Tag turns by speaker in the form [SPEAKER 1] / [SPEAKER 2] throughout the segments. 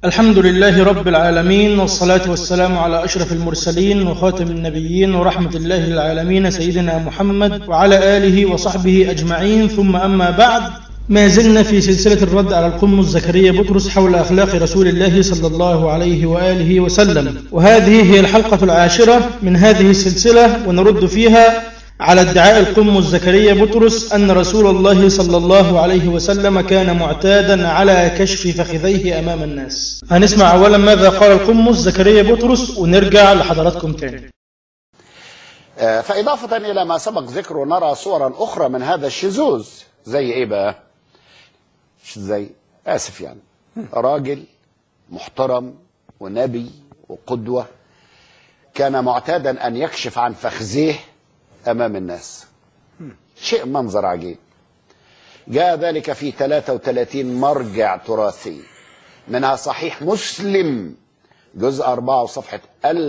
[SPEAKER 1] الحمد لله رب العالمين والصلاة والسلام على أشرف المرسلين وخاتم النبيين ورحمة الله للعالمين سيدنا محمد وعلى آله وصحبه أجمعين ثم أما بعد ما زلنا في سلسلة الرد على القم الزكريا بطرس حول أخلاق رسول الله صلى الله عليه وآله وسلم وهذه هي الحلقة العاشرة من هذه السلسلة ونرد فيها على ادعاء القم الزكريا بطرس أن رسول الله صلى الله عليه وسلم كان معتادا على كشف فخذيه أمام الناس هنسمع أولا ماذا قال القم زكريا بطرس ونرجع لحضراتكم تاني
[SPEAKER 2] آه، فإضافة إلى ما سبق ذكره نرى صورا أخرى من هذا الشذوذ زي إيه بقى؟ مش زي آسف يعني راجل محترم ونبي وقدوة كان معتادا أن يكشف عن فخذيه أمام الناس شيء منظر عجيب جاء ذلك في 33 مرجع تراثي منها صحيح مسلم جزء 4 وصفحة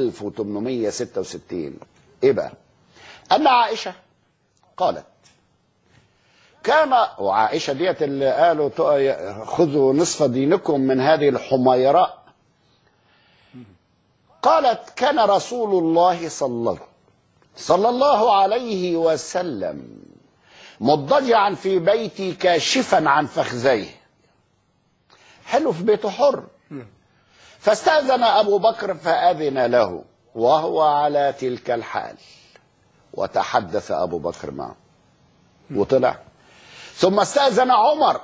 [SPEAKER 2] 1866 إيه بقى؟ أن عائشة قالت كان وعائشة ديت اللي قالوا تق- خذوا نصف دينكم من هذه الحميراء قالت كان رسول الله صلى الله صلى الله عليه وسلم مضجعا في بيتي كاشفا عن فخذيه حلو في بيته حر فاستأذن أبو بكر فأذن له وهو على تلك الحال وتحدث أبو بكر معه وطلع ثم استأذن عمر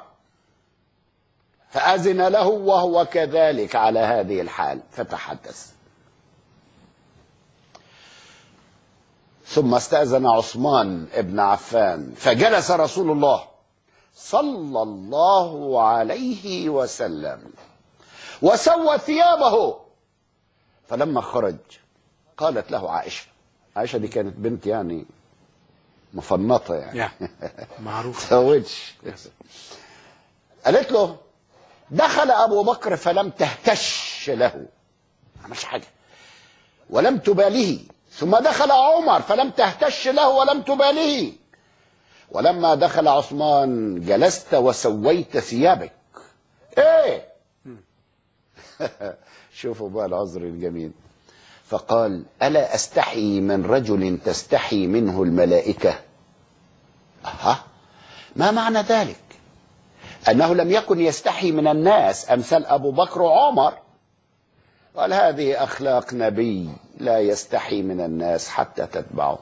[SPEAKER 2] فأذن له وهو كذلك على هذه الحال فتحدث ثم استأذن عثمان ابن عفان فجلس رسول الله صلى الله عليه وسلم وسوى ثيابه فلما خرج قالت له عائشة عائشة دي كانت بنت يعني مفنطة يعني
[SPEAKER 3] يا معروف
[SPEAKER 2] تزوجش قالت له دخل ابو بكر فلم تهتش له ما عملش حاجه ولم تباليه ثم دخل عمر فلم تهتش له ولم تباليه ولما دخل عثمان جلست وسويت ثيابك ايه شوفوا بقى العذر الجميل فقال الا استحي من رجل تستحي منه الملائكه أها ما معنى ذلك أنه لم يكن يستحي من الناس أمثال أبو بكر وعمر قال هذه أخلاق نبي لا يستحي من الناس حتى تتبعه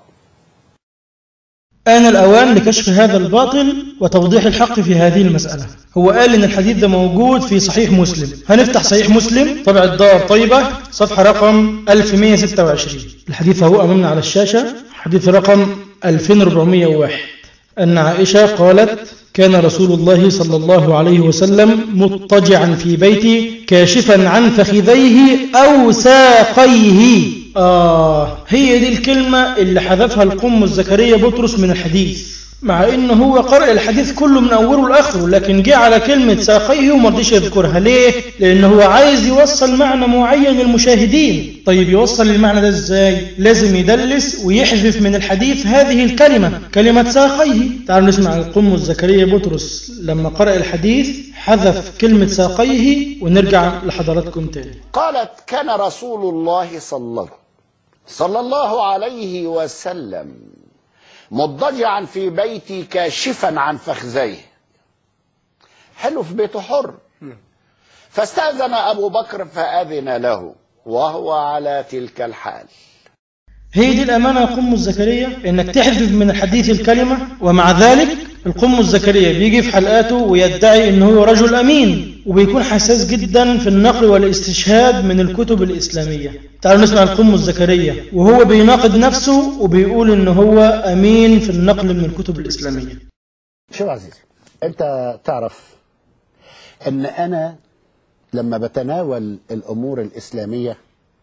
[SPEAKER 1] آن الأوان لكشف هذا الباطل وتوضيح الحق في هذه المسألة هو قال إن الحديث ده موجود في صحيح مسلم هنفتح صحيح مسلم طبع الدار طيبة صفحة رقم 1126 الحديث هو أمامنا على الشاشة حديث رقم 2401 أن عائشة قالت كان رسول الله صلى الله عليه وسلم مضطجعا في بيتي كاشفا عن فخذيه أو ساقيه آه هي دي الكلمة اللي حذفها القم الزكريا بطرس من الحديث مع انه هو قرأ الحديث كله من اوله لاخره لكن جه على كلمة ساقيه وما رضيش يذكرها ليه؟ لانه هو عايز يوصل معنى معين للمشاهدين طيب يوصل المعنى ده ازاي؟ لازم يدلس ويحذف من الحديث هذه الكلمة كلمة ساقيه تعالوا نسمع القم الزكريا بطرس لما قرأ الحديث حذف كلمة ساقيه ونرجع لحضراتكم تاني
[SPEAKER 2] قالت كان رسول الله صلى الله صلى الله عليه وسلم مضجعا في بيتي كاشفا عن فخذيه حلو في بيته حر فاستأذن أبو بكر فأذن له وهو على تلك الحال
[SPEAKER 1] هي دي الأمانة يا قم الزكريا إنك تحذف من الحديث الكلمة ومع ذلك القم الزكريا بيجي في حلقاته ويدعي إنه هو رجل أمين وبيكون حساس جدا في النقل والاستشهاد من الكتب الإسلامية تعالوا نسمع القم الزكريا وهو بيناقض نفسه وبيقول إن هو أمين في النقل من الكتب الإسلامية
[SPEAKER 2] شوف عزيزي انت تعرف ان انا لما بتناول الامور الاسلاميه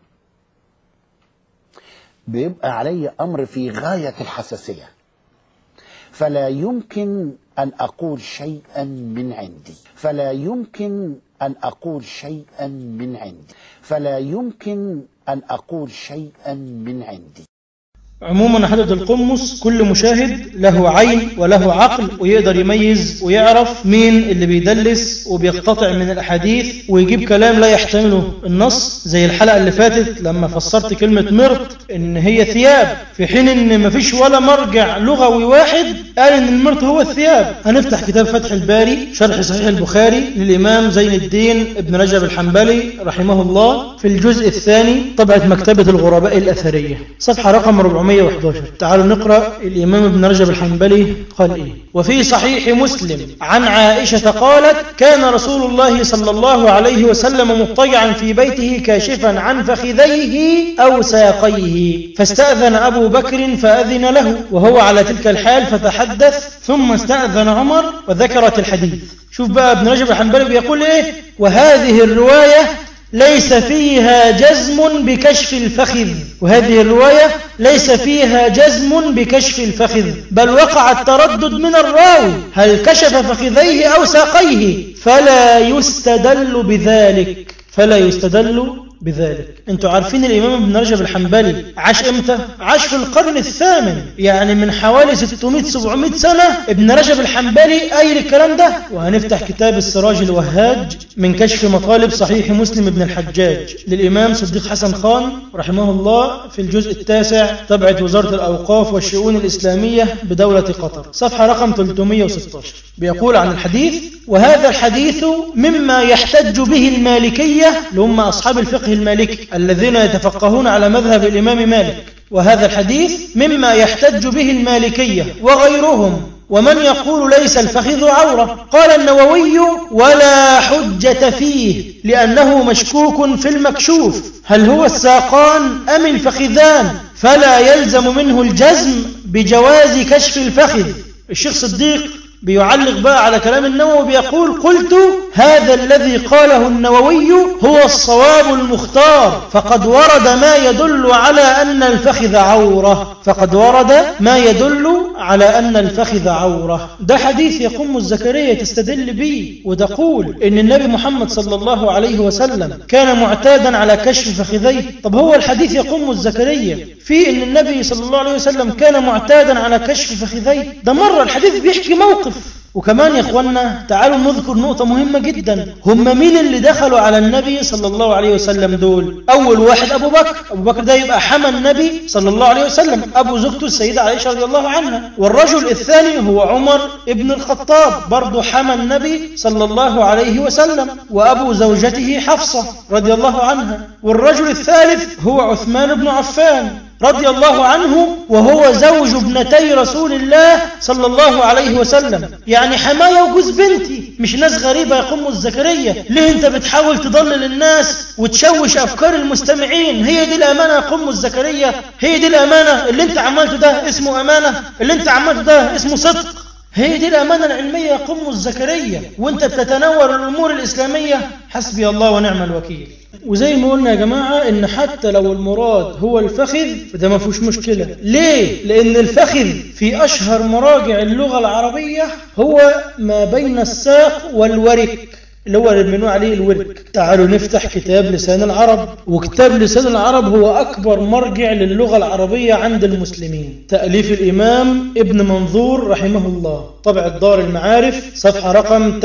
[SPEAKER 2] بيبقى علي امر في غايه الحساسيه فلا يمكن ان اقول شيئا من عندي فلا يمكن ان اقول شيئا من عندي فلا يمكن ان اقول شيئا من عندي
[SPEAKER 1] عموما حدث القمص كل مشاهد له عين وله عقل ويقدر يميز ويعرف مين اللي بيدلس وبيقتطع من الأحاديث ويجيب كلام لا يحتمله النص زي الحلقة اللي فاتت لما فسرت كلمة مرط إن هي ثياب في حين إن مفيش ولا مرجع لغوي واحد قال إن المرط هو الثياب هنفتح كتاب فتح الباري شرح صحيح البخاري للإمام زين الدين ابن رجب الحنبلي رحمه الله في الجزء الثاني طبعة مكتبة الغرباء الأثرية صفحة رقم 411 تعالوا نقرأ الإمام ابن رجب الحنبلي قال إيه وفي صحيح مسلم عن عائشة قالت كان رسول الله صلى الله عليه وسلم مضطجعا في بيته كاشفا عن فخذيه أو ساقيه فاستأذن أبو بكر فأذن له وهو على تلك الحال فتحدث ثم استأذن عمر وذكرت الحديث شوف بقى ابن رجب الحنبلي بيقول إيه وهذه الرواية ليس فيها جزم بكشف الفخذ وهذه الرواية ليس فيها جزم بكشف الفخذ بل وقع التردد من الراوي هل كشف فخذيه أو ساقيه فلا يستدل بذلك فلا يستدل بذلك انتوا عارفين الامام ابن رجب الحنبلي عاش امتى عاش في القرن الثامن يعني من حوالي 600 700 سنه ابن رجب الحنبلي قايل الكلام ده وهنفتح كتاب السراج الوهاج من كشف مطالب صحيح مسلم ابن الحجاج للامام صديق حسن خان رحمه الله في الجزء التاسع تبعه وزاره الاوقاف والشؤون الاسلاميه بدوله قطر صفحه رقم 316 بيقول عن الحديث وهذا الحديث مما يحتج به المالكيه اللي هم اصحاب الفقه المالكي الذين يتفقهون على مذهب الإمام مالك وهذا الحديث مما يحتج به المالكية وغيرهم ومن يقول ليس الفخذ عورة قال النووي ولا حجة فيه لأنه مشكوك في المكشوف هل هو الساقان أم الفخذان فلا يلزم منه الجزم بجواز كشف الفخذ الشيخ صديق بيعلق بقى على كلام النووي بيقول قلت هذا الذي قاله النووي هو الصواب المختار فقد ورد ما يدل على أن الفخذ عورة فقد ورد ما يدل على أن الفخذ عورة ده حديث يقوم الزكريا تستدل به وتقول إن النبي محمد صلى الله عليه وسلم كان معتادا على كشف فخذيه طب هو الحديث يقوم الزكريا في إن النبي صلى الله عليه وسلم كان معتادا على كشف فخذيه ده مرة الحديث بيحكي موقف وكمان يا اخوانا تعالوا نذكر نقطة مهمة جدا هم مين اللي دخلوا على النبي صلى الله عليه وسلم دول أول واحد أبو بكر أبو بكر ده يبقى حمى النبي صلى الله عليه وسلم أبو زوجته السيدة عائشة رضي الله عنها والرجل الثاني هو عمر ابن الخطاب برضه حمى النبي صلى الله عليه وسلم وأبو زوجته حفصة رضي الله عنها والرجل الثالث هو عثمان بن عفان رضي الله عنه وهو زوج ابنتي رسول الله صلى الله عليه وسلم يعني حماية وجوز بنتي مش ناس غريبة يقوم الزكريا ليه انت بتحاول تضلل الناس وتشوش أفكار المستمعين هي دي الأمانة يقوم الزكريا هي دي الأمانة اللي انت عملته ده اسمه أمانة اللي انت عملته ده اسمه صدق هي دي الأمانة العلمية يقوم الزكريا وانت بتتناول الأمور الإسلامية حسبي الله ونعم الوكيل وزي ما قلنا يا جماعة إن حتى لو المراد هو الفخذ فده ما فيهوش مشكلة ليه؟ لأن الفخذ في أشهر مراجع اللغة العربية هو ما بين الساق والورك اللي هو اللي بنقول عليه الورك تعالوا نفتح كتاب لسان العرب وكتاب لسان العرب هو أكبر مرجع للغة العربية عند المسلمين تأليف الإمام ابن منظور رحمه الله طبع دار المعارف صفحة رقم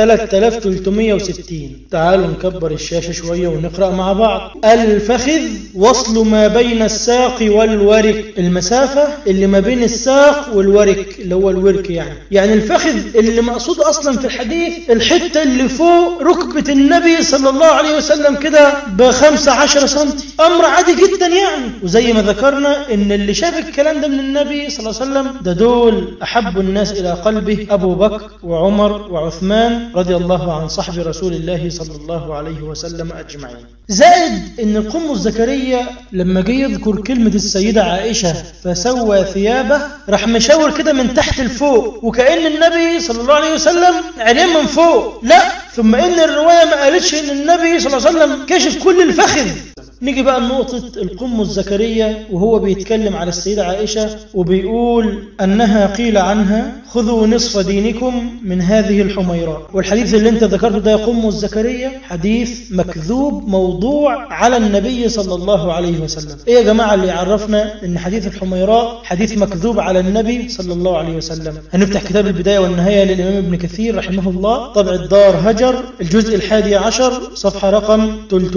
[SPEAKER 1] 3360 تعالوا نكبر الشاشة شوية ونقرأ مع بعض الفخذ وصل ما بين الساق والورك المسافة اللي ما بين الساق والورك اللي هو الورك يعني يعني الفخذ اللي مقصود أصلا في الحديث الحتة اللي فوق ركبة النبي صلى الله عليه وسلم كده بخمسة عشر سنتي أمر عادي جدا يعني وزي ما ذكرنا إن اللي شاف الكلام ده من النبي صلى الله عليه وسلم ده دول أحب الناس إلى قلبه أبو بكر وعمر وعثمان رضي الله عن صحب رسول الله صلى الله عليه وسلم أجمعين زائد إن القم الزكريا لما جه يذكر كلمة السيدة عائشة فسوى ثيابه راح مشاور كده من تحت لفوق وكأن النبي صلى الله عليه وسلم عينين من فوق لا ثم إن الرواية ما قالتش إن النبي صلى الله عليه وسلم كشف كل الفخذ نيجي بقى لنقطة القمة الزكرية وهو بيتكلم على السيدة عائشة وبيقول أنها قيل عنها خذوا نصف دينكم من هذه الحميراء والحديث اللي انت ذكرته ده يقوم الزكريا حديث مكذوب موضوع على النبي صلى الله عليه وسلم ايه يا جماعة اللي يعرفنا ان حديث الحميراء حديث مكذوب على النبي صلى الله عليه وسلم هنفتح كتاب البداية والنهاية للإمام ابن كثير رحمه الله طبع الدار هجر الجزء الحادي عشر صفحة رقم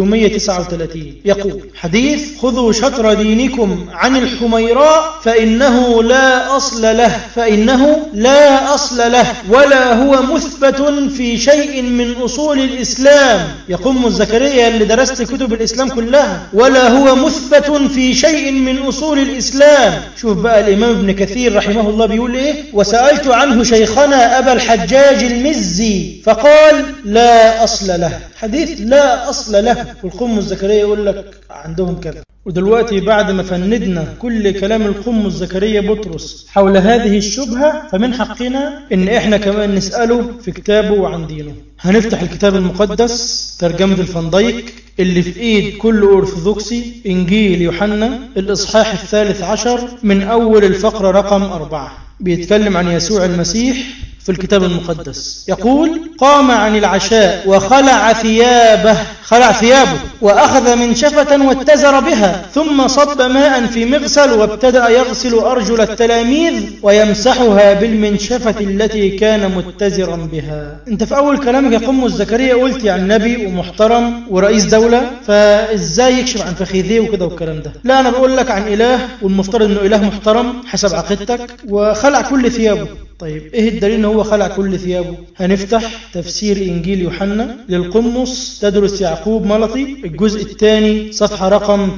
[SPEAKER 1] 339 يقول حديث خذوا شطر دينكم عن الحميراء فإنه لا أصل له فإنه لا أصل له ولا هو مثبت في شيء من أصول الإسلام يقوم الزكريا اللي درست كتب الإسلام كلها ولا هو مثبت في شيء من أصول الإسلام شوف بقى الإمام ابن كثير رحمه الله بيقول إيه وسألت عنه شيخنا أبا الحجاج المزي فقال لا أصل له حديث لا أصل له والقم الزكريا يقول لك عندهم كذا ودلوقتي بعد ما فندنا كل كلام القم الزكريا بطرس حول هذه الشبهة فمن حقنا ان احنا كمان نسأله في كتابه وعن دينه هنفتح الكتاب المقدس ترجمة الفنديك اللي في ايد كل ارثوذكسي انجيل يوحنا الاصحاح الثالث عشر من اول الفقرة رقم اربعة بيتكلم عن يسوع المسيح في الكتاب المقدس يقول قام عن العشاء وخلع ثيابه خلع ثيابه وأخذ منشفة واتزر بها ثم صب ماء في مغسل وابتدأ يغسل أرجل التلاميذ ويمسحها بالمنشفة التي كان متزرا بها انت في أول كلامك يا قم الزكريا قلت يعني نبي ومحترم ورئيس دولة فإزاي يكشف عن فخذيه وكده والكلام ده لا أنا بقول لك عن إله والمفترض أنه إله محترم حسب عقيدتك وخلع كل ثيابه طيب ايه الدليل ان هو خلع كل ثيابه هنفتح تفسير انجيل يوحنا للقمص تدرس يعقوب ملطي الجزء الثاني صفحة رقم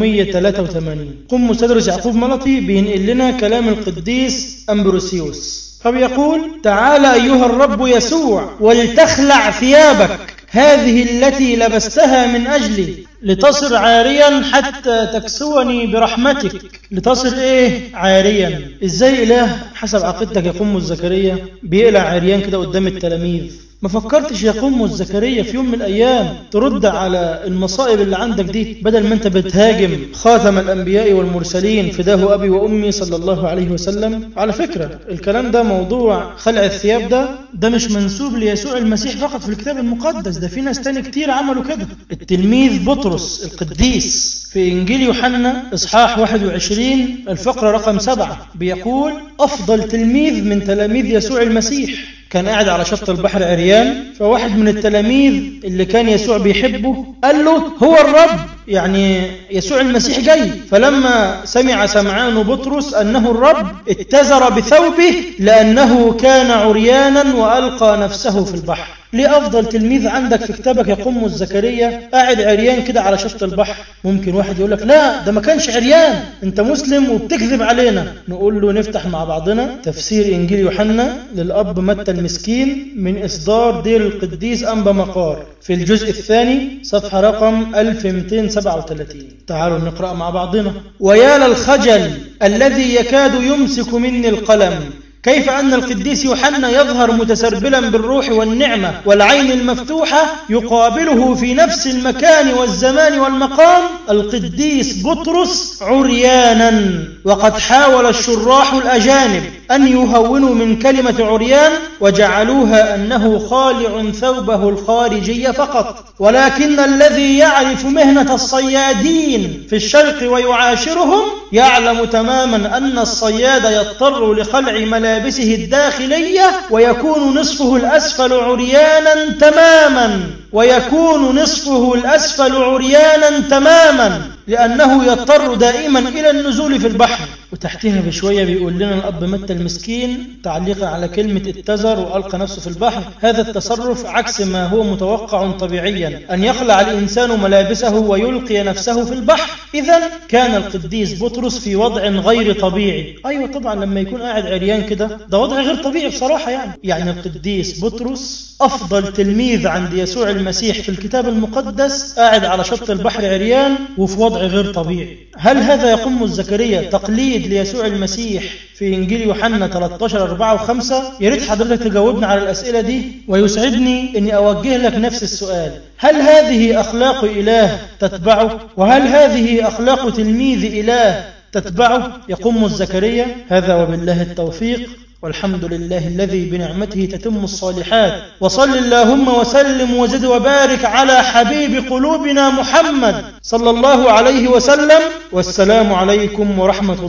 [SPEAKER 1] 883 قمص تدرس يعقوب ملطي بينقل لنا كلام القديس أمبروسيوس فبيقول تعال أيها الرب يسوع ولتخلع ثيابك هذه التي لبستها من أجلي لتصر عاريا حتى تكسوني برحمتك لتصر ايه عاريا ازاي اله حسب عقيدتك يا قم الزكريا بيقلع عريان كده قدام التلاميذ ما فكرتش يا قم الزكريا في يوم من الأيام ترد على المصائب اللي عندك دي بدل ما أنت بتهاجم خاتم الأنبياء والمرسلين فداه أبي وأمي صلى الله عليه وسلم على فكرة الكلام ده موضوع خلع الثياب ده ده مش منسوب ليسوع المسيح فقط في الكتاب المقدس ده في ناس تاني كتير عملوا كده التلميذ بطرس القديس في إنجيل يوحنا إصحاح 21 الفقرة رقم 7 بيقول أفضل تلميذ من تلاميذ يسوع المسيح كان قاعد على شط البحر عريان فواحد من التلاميذ اللي كان يسوع بيحبه قال له هو الرب يعني يسوع المسيح جاي فلما سمع سمعان بطرس أنه الرب اتزر بثوبه لأنه كان عريانا وألقى نفسه في البحر ليه أفضل تلميذ عندك في كتابك يا قم الزكريا قاعد عريان كده على شط البحر ممكن واحد يقول لك لا ده ما كانش عريان انت مسلم وبتكذب علينا نقول له نفتح مع بعضنا تفسير إنجيل يوحنا للأب متى المسكين من إصدار دير القديس أنبا مقار في الجزء الثاني صفحة رقم 1237 تعالوا نقرأ مع بعضنا ويا للخجل الذي يكاد يمسك مني القلم كيف أن القديس يوحنا يظهر متسربلا بالروح والنعمة والعين المفتوحة يقابله في نفس المكان والزمان والمقام القديس بطرس عريانا وقد حاول الشراح الأجانب أن يهونوا من كلمة عريان وجعلوها أنه خالع ثوبه الخارجي فقط ولكن الذي يعرف مهنة الصيادين في الشرق ويعاشرهم يعلم تماما أن الصياد يضطر لخلع ملابسه الداخلية ويكون نصفه الأسفل عريانا تماما ويكون نصفه الأسفل عريانا تماما لأنه يضطر دائما إلى النزول في البحر وتحتها بشوية بيقول لنا الأب متى المسكين تعليقا على كلمة اتزر وألقى نفسه في البحر هذا التصرف عكس ما هو متوقع طبيعيا أن يخلع الإنسان ملابسه ويلقي نفسه في البحر إذا كان القديس بطرس في وضع غير طبيعي أيوة طبعا لما يكون قاعد عريان كده ده وضع غير طبيعي بصراحة يعني يعني القديس بطرس أفضل تلميذ عند يسوع المسيح في الكتاب المقدس قاعد على شط البحر عريان وفي وضع غير طبيعي هل هذا يقوم الزكريا تقليد ليسوع المسيح في إنجيل يوحنا 13 4 و5 يا ريت حضرتك تجاوبنا على الأسئلة دي ويسعدني إني أوجه لك نفس السؤال هل هذه أخلاق إله تتبعه وهل هذه أخلاق تلميذ إله تتبعه يقوم الزكريا هذا وبالله التوفيق والحمد لله الذي بنعمته تتم الصالحات وصل اللهم وسلم وزد وبارك على حبيب قلوبنا محمد صلى الله عليه وسلم والسلام عليكم ورحمة الله